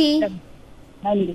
நன்றி நன்றி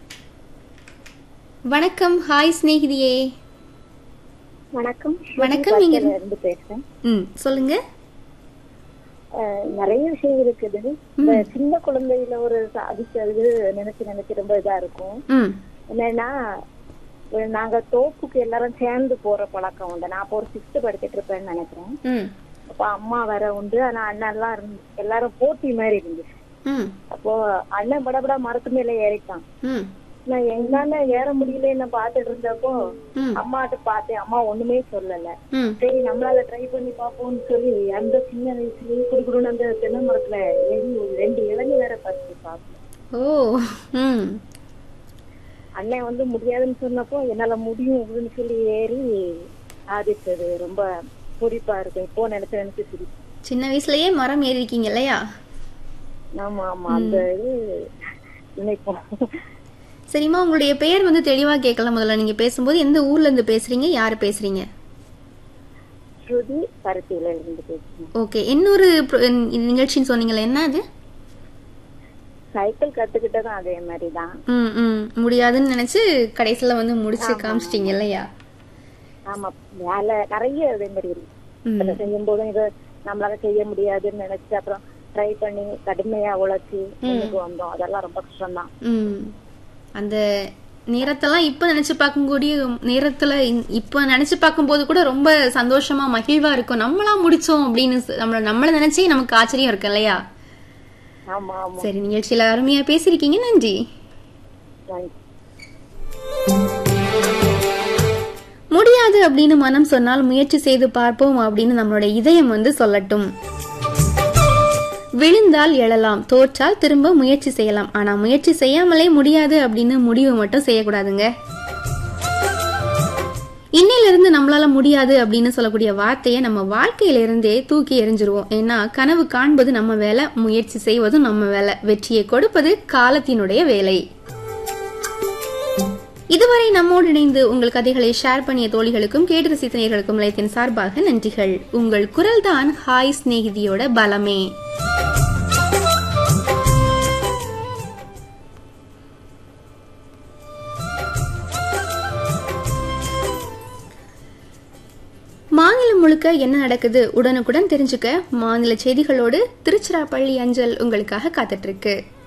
வணக்கம் ஹாய் சிநேகிதியே வணக்கம் வணக்கம், நீங்க- பக்கத்துல இருந்து பேசுறேன் ம் சொல்லுங்க அஹ், நிறைய விஷயம் இருக்குது இந்த சின்ன குழந்தையில ஒரு சாதிக்கிறது நினைச்சு நினைச்சு ரொம்ப இதா இருக்கும் ம் என்னன்னா ஒரு நாங்க தோப்புக்கு எல்லாரும் சேர்ந்து போற பழக்கம் உண்டு நான் அப்போ ஒரு சிக்ஸ்த் படிச்சிட்டு இருப்பேன்னு நினைக்கிறேன் ம் அப்ப அம்மா வேற உண்டு ஆனா அண்ணன் எல்லாம் இருந்து எல்லாரும் போட்டி மாதிரி இருந்துச்சு ம் அப்போ அண்ணன் படபடா மரத்து மேல ஏறிட்டான் ம் நான் எங்கன்னு ஏற முடியலன்னு பாத்துட்டு இருந்தப்போ ம். அம்மாட்ட பார்த்தேன் அம்மா ஒண்ணுமே சொல்லல ம் சரி நம்மளால ட்ரை பண்ணி பாப்போம்னு சொல்லி அந்த சின்ன வயசுலயே குடுக்குறோன்னு அந்த தென்னை மரத்துல ஏறி ஒரு ரெண்டு இளநீ வேற பறிச்சு சாப்பிட்டேன் ஓ ம் அண்ணன் வந்து முடியாதுன்னு சொன்னப்போ என்னால முடியும் அப்படின்னு சொல்லி ஏறி சாதிச்சது ரொம்ப குறிப்பா இருக்கும் இப்போ நினைச்சு நினைச்சு சிரிப்பேன் சின்ன வயசுலயே மரம் ஏறி இருக்கீங்க இல்லையா ஆமா ஆமா அந்த இது நினைப்போம் சரிம்மா உங்களுடைய பெயர் வந்து தெளிவா கேட்கல முதல்ல நீங்க பேசும்போது எந்த ஊர்ல இருந்து பேசுறீங்க யாரு பேசுறீங்க ஸ்ருதி பருத்தியில இருந்து பேசுறேன் ஓகே இன்னொரு pro- நிகழ்ச்சின்னு சொன்னீங்களே என்ன அது சைக்கிள் கத்துக்கிட்டதும் அதே மாதிரிதான் ம் ம் முடியாதுன்னு நினைச்சு கடைசியில வந்து முடிச்சு காமிச்சிட்டீங்க இல்லையா ஆமா வேலை நிறைய அதே மாதிரி இருக்கு ம் அதை செய்யும் போதும் இதை நம்மளால செய்ய முடியாதுன்னு நினைச்சு அப்புறம் ட்ரை பண்ணி கடுமையா உழைச்சி முன்னுக்கு வந்தோம் அதெல்லாம் ரொம்ப கஷ்டம்தான் ம் அந்த நேரத்தெல்லாம் இப்ப நினைச்சு பார்க்கக்கூடிய நேரத்துல இந்- இப்ப நினைச்சு பார்க்கும்போது கூட ரொம்ப சந்தோஷமா மகிழ்வா இருக்கும் நம்மளா முடிச்சோம் அப்படின்னு ச- நம்மள நம்மள நினைச்சே நமக்கு ஆச்சரியம் இருக்கு இல்லையா ஆமா ஆமா சரி நிகழ்ச்சியில அருமையா பேசிருக்கீங்க நன்றி Right. முடியாது அப்படின்னு மனம் சொன்னால் முயற்சி செய்து பார்ப்போம் அப்படின்னு நம்மளோட இதயம் வந்து சொல்லட்டும் விழுந்தால் எழலாம் தோற்றால் திரும்ப முயற்சி செய்யலாம் ஆனா முயற்சி செய்யாமலே முடியாது அப்படின்னு முடிவு மட்டும் செய்யக்கூடாதுங்க இன்னையிலிருந்து நம்மளால முடியாது அப்படின்னு சொல்லக்கூடிய வார்த்தையை நம்ம வாழ்க்கையில இருந்தே தூக்கி எறிஞ்சிருவோம் ஏன்னா கனவு காண்பது நம்ம வேலை முயற்சி செய்வதும் நம்ம வேலை வெற்றியை கொடுப்பது காலத்தினுடைய வேலை இதுவரை நம்மோடு இணைந்து உங்கள் கதைகளை ஷேர் பண்ணிய தோழிகளுக்கும் கேட்டு ரசித்த நேயர்களுக்கும் நிலையத்தின் சார்பாக நன்றிகள் உங்கள் குரல்தான் ஹாய் சிநேகிதியோட பலமே மாநிலம் முழுக்க என்ன நடக்குது உடனுக்குடன் தெரிஞ்சுக்க மாநில செய்திகளோடு திருச்சிராப்பள்ளி அஞ்சல் உங்களுக்காக காத்துட்டு இருக்கு